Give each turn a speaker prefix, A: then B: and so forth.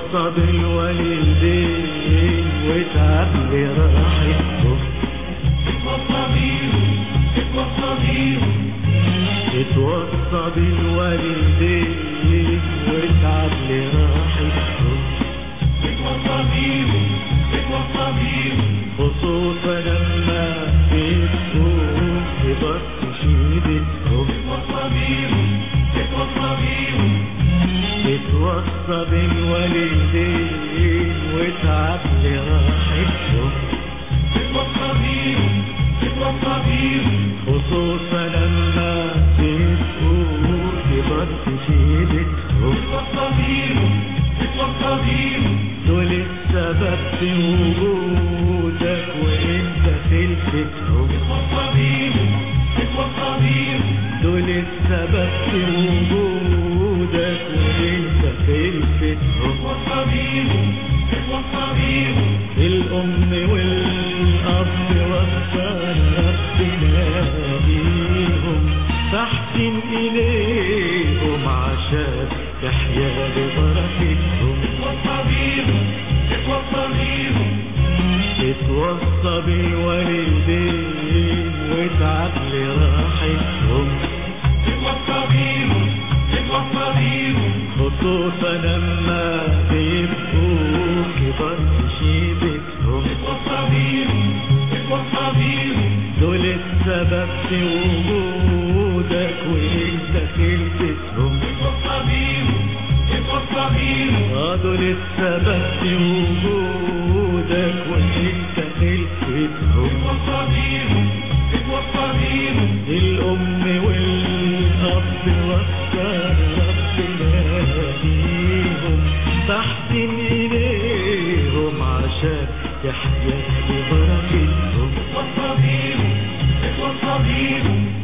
A: اتوصى بالوالدين وتعب لراحتهم اتوصى بالوالدين وتعب لراحتهم خصوصا لما بيبقوا في بطن شيبتهم اتوصى بالوالدين وتعب لراحتهم خصوصا لما بيبقوا في بطن شيبتهم دول السبب في وجودك وانت في الفتهم دول السبب في وجودك وانت في الفتهم الأم والأب وفر ربنا بيهم فاحسن إليهم عشان تحيا ببركتهم اتوصى بالوالدين واتعب لراحتهم خصوصا لما بيبقوا كبار في شيبتهم دول السبب في وجودك وانت خلفتهم اه دول السبب في وجودك وانت خلفتهم الأم والأب وفر ربنا بيهم فاحسن إليهم عشان تحيا ببركتهم